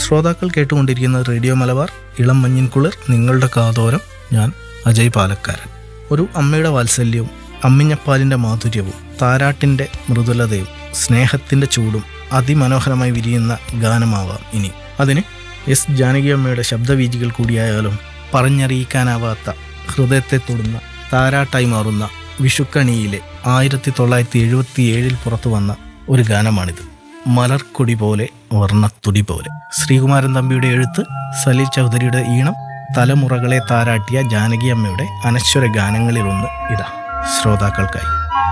ശ്രോതാക്കൾ കേട്ടുകൊണ്ടിരിക്കുന്ന റേഡിയോ മലബാർ ഇളം മഞ്ഞിൻ കുളിർ നിങ്ങളുടെ കാതോരം ഞാൻ അജയ് പാലക്കാരൻ ഒരു അമ്മയുടെ വാത്സല്യവും അമ്മിഞ്ഞപ്പാലിൻ്റെ മാധുര്യവും താരാട്ടിൻ്റെ മൃദുലതയും സ്നേഹത്തിൻ്റെ ചൂടും അതിമനോഹരമായി വിരിയുന്ന ഗാനമാവാം ഇനി അതിന് എസ് ജാനകി അമ്മയുടെ ശബ്ദവീജികൾ കൂടിയായാലും പറഞ്ഞറിയിക്കാനാവാത്ത ഹൃദയത്തെ തൊടുന്ന താരാട്ടായി മാറുന്ന വിഷുക്കണിയിലെ ആയിരത്തി തൊള്ളായിരത്തി എഴുപത്തി ഏഴിൽ പുറത്തു വന്ന ഒരു ഗാനമാണിത് മലർക്കൊടി പോലെ വർണ്ണത്തുടി പോലെ ശ്രീകുമാരൻ തമ്പിയുടെ എഴുത്ത് സലീൽ ചൗധരിയുടെ ഈണം തലമുറകളെ താരാട്ടിയ ജാനകി അമ്മയുടെ അനശ്വര ഗാനങ്ങളിലൊന്ന് ഇതാ ശ്രോതാക്കൾക്കായി